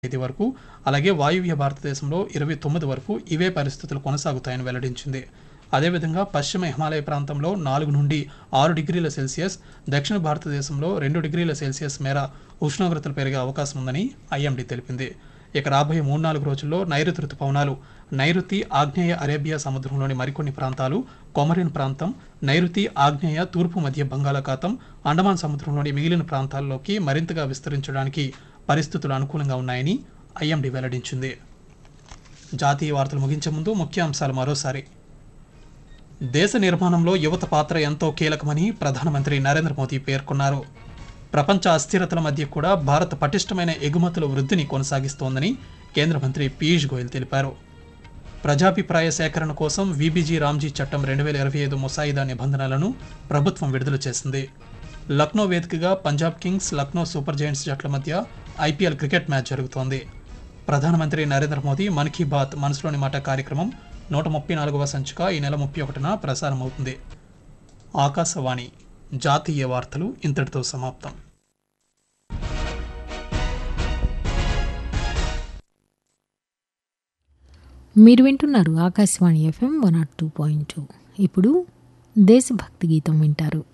తేదీ వరకు అలాగే వాయువ్య భారతదేశంలో ఇరవై తొమ్మిది వరకు ఇవే పరిస్థితులు కొనసాగుతాయని వెల్లడించింది అదేవిధంగా పశ్చిమ హిమాలయ ప్రాంతంలో నాలుగు నుండి ఆరు డిగ్రీల సెల్సియస్ దక్షిణ భారతదేశంలో రెండు డిగ్రీల సెల్సియస్ మేర ఉష్ణోగ్రతలు పెరిగే అవకాశం ఉందని ఐఎండీ తెలిపింది ఇక రాబోయే మూడు నాలుగు రోజుల్లో నైరుతి రుతుపవనాలు నైరుతి ఆగ్నేయ అరేబియా సముద్రంలోని మరికొన్ని ప్రాంతాలు కొమరిన్ ప్రాంతం నైరుతి ఆగ్నేయ తూర్పు మధ్య బంగాళాఖాతం అండమాన్ సముద్రంలోని మిగిలిన ప్రాంతాల్లోకి మరింతగా విస్తరించడానికి పరిస్థితులు అనుకూలంగా ఉన్నాయని ఐఎండీ వెల్లడించింది జాతీయ వార్తలు ముగించే ముందు ముఖ్యాంశాలు మరోసారి దేశ నిర్మాణంలో యువత పాత్ర ఎంతో కీలకమని ప్రధానమంత్రి నరేంద్ర మోదీ పేర్కొన్నారు ప్రపంచ అస్థిరతల మధ్య కూడా భారత్ పటిష్టమైన ఎగుమతుల వృద్ధిని కొనసాగిస్తోందని కేంద్ర మంత్రి పీయూష్ గోయల్ తెలిపారు ప్రజాభిప్రాయ సేకరణ కోసం వీబీజీ రామ్జీ చట్టం రెండు వేల ఇరవై ఐదు ముసాయిదా నిబంధనలను ప్రభుత్వం విడుదల చేసింది లక్నో వేదికగా Punjab kings Lucknow super giants జట్ల మధ్య ఐపీఎల్ క్రికెట్ మ్యాచ్ జరుగుతోంది ప్రధానమంత్రి నరేంద్ర మోదీ మన్ కీ బాత్ మనసులోని మాట కార్యక్రమం నూట ముప్పై నాలుగవ సంచిక ఈ నెల ముప్పై ఒకటిన ప్రసారమవుతుంది ఆకాశవాణి జాతీయ వార్తలు ఇంతటితో సమాప్తం మీరు వింటున్నారు Akashvani FM one nought two point two ఇప్పుడు దేశభక్తి గీతం వింటారు